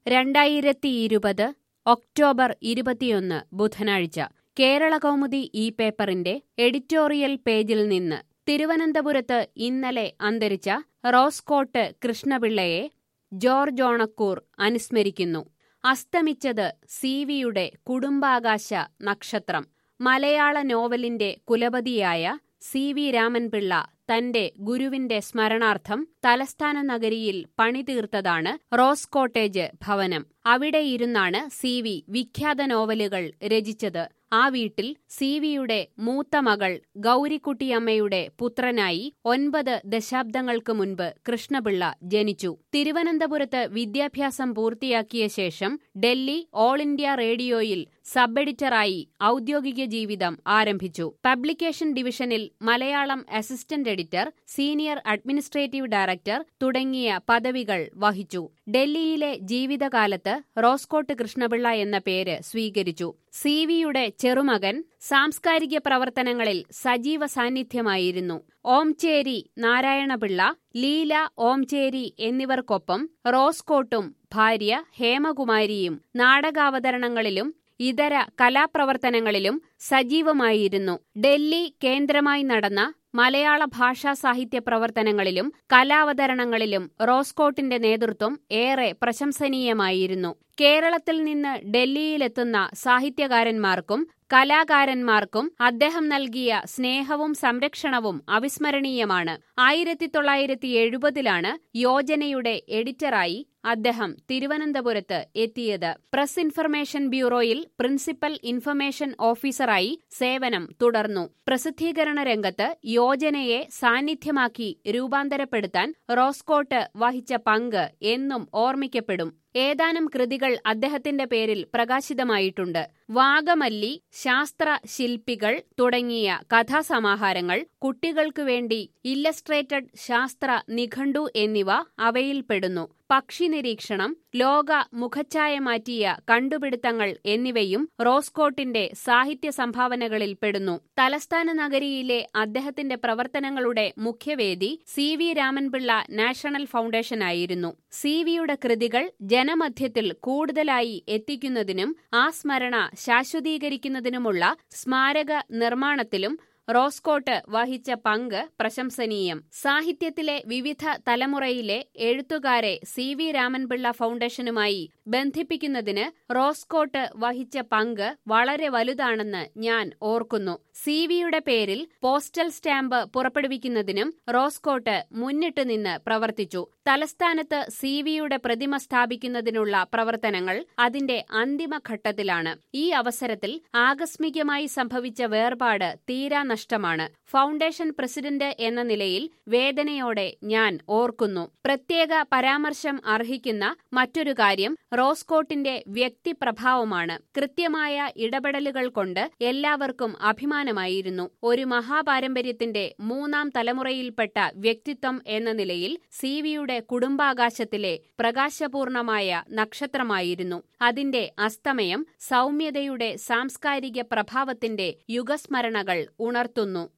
രണ്ടായിരത്തിയിരുപത് ഒക്ടോബർ ഇരുപത്തിയൊന്ന് ബുധനാഴ്ച കേരളകൗമുദി ഈ പേപ്പറിന്റെ എഡിറ്റോറിയൽ പേജിൽ നിന്ന് തിരുവനന്തപുരത്ത് ഇന്നലെ അന്തരിച്ച റോസ്കോട്ട് കൃഷ്ണപിള്ളയെ ജോർജ് ഓണക്കൂർ അനുസ്മരിക്കുന്നു അസ്തമിച്ചത് സിവിയുടെ കുടുംബാകാശ നക്ഷത്രം മലയാള നോവലിന്റെ കുലപതിയായ സി വി രാമൻപിള്ള തന്റെ ഗുരുവിന്റെ സ്മരണാർത്ഥം തലസ്ഥാന നഗരിയിൽ പണിതീർത്തതാണ് റോസ് കോട്ടേജ് ഭവനം അവിടെയിരുന്നാണ് സി വി വിഖ്യാത നോവലുകൾ രചിച്ചത് ആ വീട്ടിൽ സി വിയുടെ മൂത്ത മകൾ ഗൗരിക്കുട്ടിയമ്മയുടെ പുത്രനായി ഒൻപത് ദശാബ്ദങ്ങൾക്ക് മുൻപ് കൃഷ്ണപിള്ള ജനിച്ചു തിരുവനന്തപുരത്ത് വിദ്യാഭ്യാസം പൂർത്തിയാക്കിയ ശേഷം ഡൽഹി ഓൾ ഇന്ത്യ റേഡിയോയിൽ സബ് എഡിറ്ററായി ഔദ്യോഗിക ജീവിതം ആരംഭിച്ചു പബ്ലിക്കേഷൻ ഡിവിഷനിൽ Malayalam assistant editor senior administrative director തുടങ്ങിയ പദവികൾ വഹിച്ചു ഡൽഹിയിലെ ജീവിതകാലത്ത് റോസ്കോട്ട് കൃഷ്ണപിള്ള എന്ന പേര് സ്വീകരിച്ചു സി വിയുടെ ചെറുമകൻ സാംസ്കാരിക പ്രവർത്തനങ്ങളിൽ സജീവ സാന്നിധ്യമായിരുന്നു ഓംചേരി നാരായണപിള്ള ലീല ഓംചേരി എന്നിവർക്കൊപ്പം റോസ്കോട്ടും ഭാര്യ ഹേമകുമാരിയും നാടകാവതരണങ്ങളിലും ഇതര കലാപ്രവർത്തനങ്ങളിലും സജീവമായിരുന്നു ഡൽഹി കേന്ദ്രമായി നടന്ന മലയാള ഭാഷാ സാഹിത്യ പ്രവർത്തനങ്ങളിലും കലാവതരണങ്ങളിലും റോസ്കോട്ടിന്റെ നേതൃത്വം ഏറെ പ്രശംസനീയമായിരുന്നു കേരളത്തിൽ നിന്ന് ഡൽഹിയിലെത്തുന്ന സാഹിത്യകാരന്മാർക്കും കലാകാരന്മാർക്കും അദ്ദേഹം നൽകിയ സ്നേഹവും സംരക്ഷണവും അവിസ്മരണീയമാണ് ആയിരത്തി തൊള്ളായിരത്തി എഴുപതിലാണ് യോജനയുടെ എഡിറ്ററായി അദ്ദേഹം തിരുവനന്തപുരത്ത് എത്തിയത് പ്രസ് ഇൻഫർമേഷൻ ബ്യൂറോയിൽ പ്രിൻസിപ്പൽ ഇൻഫർമേഷൻ ഓഫീസറായി സേവനം തുടർന്നു പ്രസിദ്ധീകരണ രംഗത്ത് യോജനയെ സാന്നിധ്യമാക്കി രൂപാന്തരപ്പെടുത്താൻ റോസ്കോട്ട് വഹിച്ച പങ്ക് എന്നും ഓർമ്മിക്കപ്പെടും ഏതാനും കൃതികൾ അദ്ദേഹത്തിന്റെ പേരിൽ പ്രകാശിതമായിട്ടുണ്ട് വാഗമല്ലി ശാസ്ത്ര ശില്പികൾ തുടങ്ങിയ കഥാസമാഹാരങ്ങൾ കുട്ടികൾക്കു വേണ്ടി ഇല്ലസ്ട്രേറ്റഡ് ശാസ്ത്ര നിഘണ്ടു എന്നിവ അവയിൽപ്പെടുന്നു പക്ഷി നിരീക്ഷണം ലോക മുഖച്ഛായ മാറ്റിയ കണ്ടുപിടുത്തങ്ങൾ എന്നിവയും റോസ്കോട്ടിന്റെ സാഹിത്യ സംഭാവനകളിൽ പെടുന്നു തലസ്ഥാന നഗരിയിലെ അദ്ദേഹത്തിന്റെ പ്രവർത്തനങ്ങളുടെ മുഖ്യവേദി സി വി രാമൻപിള്ള നാഷണൽ ഫൗണ്ടേഷനായിരുന്നു സി വിയുടെ കൃതികൾ ജനമധ്യത്തിൽ കൂടുതലായി എത്തിക്കുന്നതിനും ആ സ്മരണ ശാശ്വതീകരിക്കുന്നതിനുമുള്ള സ്മാരക നിർമ്മാണത്തിലും റോസ്കോട്ട് വഹിച്ച പങ്ക് പ്രശംസനീയം സാഹിത്യത്തിലെ വിവിധ തലമുറയിലെ എഴുത്തുകാരെ സി വി രാമൻപിള്ള ഫൗണ്ടേഷനുമായി ബന്ധിപ്പിക്കുന്നതിന് റോസ്കോട്ട് വഹിച്ച പങ്ക് വളരെ വലുതാണെന്ന് ഞാൻ ഓർക്കുന്നു സി വിയുടെ പേരിൽ പോസ്റ്റൽ സ്റ്റാമ്പ് പുറപ്പെടുവിക്കുന്നതിനും റോസ്കോട്ട് മുന്നിട്ട് നിന്ന് പ്രവർത്തിച്ചു തലസ്ഥാനത്ത് സി വിയുടെ പ്രതിമ സ്ഥാപിക്കുന്നതിനുള്ള പ്രവർത്തനങ്ങൾ അതിന്റെ അന്തിമഘട്ടത്തിലാണ് ഈ അവസരത്തിൽ ആകസ്മികമായി സംഭവിച്ച വേർപാട് തീരാ നഷ്ടമാണ് ഫൗണ്ടേഷൻ പ്രസിഡന്റ് എന്ന നിലയിൽ വേദനയോടെ ഞാൻ ഓർക്കുന്നു പ്രത്യേക പരാമർശം അർഹിക്കുന്ന മറ്റൊരു കാര്യം റോസ്കോട്ടിന്റെ വ്യക്തിപ്രഭാവമാണ് കൃത്യമായ ഇടപെടലുകൾ കൊണ്ട് എല്ലാവർക്കും അഭിമാനമായിരുന്നു ഒരു മഹാപാരമ്പര്യത്തിന്റെ മൂന്നാം തലമുറയിൽപ്പെട്ട വ്യക്തിത്വം എന്ന നിലയിൽ സി വിയുടെ കുടുംബാകാശത്തിലെ പ്രകാശപൂർണമായ നക്ഷത്രമായിരുന്നു അതിന്റെ അസ്തമയം സൗമ്യതയുടെ സാംസ്കാരിക പ്രഭാവത്തിന്റെ യുഗസ്മരണകൾ ഉണർത്തുന്നു